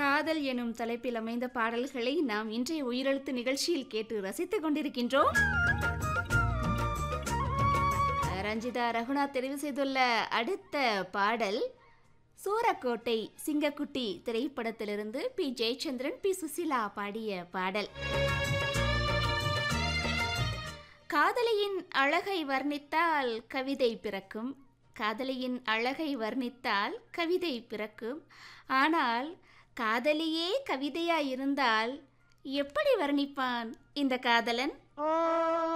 காதல் எனும் தலைப்பில் அமைந்த பாடல்களை நாம் இன்றைய உயிரெழுத்து நிகழ்ச்சியில் கேட்டு ரசித்துக் கொண்டிருக்கின்றோம் ரஞ்சிதா ரகுநாத் தெரிவு செய்துள்ள அடுத்த பாடல் சூரக்கோட்டை சிங்கக்குட்டி திரைப்படத்திலிருந்து பி ஜெயச்சந்திரன் பி சுசிலா பாடிய பாடல் காதலியின் அழகை வர்ணித்தால் கவிதை பிறக்கும் காதலியின் அழகை வர்ணித்தால் கவிதை பிறக்கும் ஆனால் காதலியே கவிதையாய் இருந்தால் எப்படி வர்ணிப்பான் இந்த காதலன்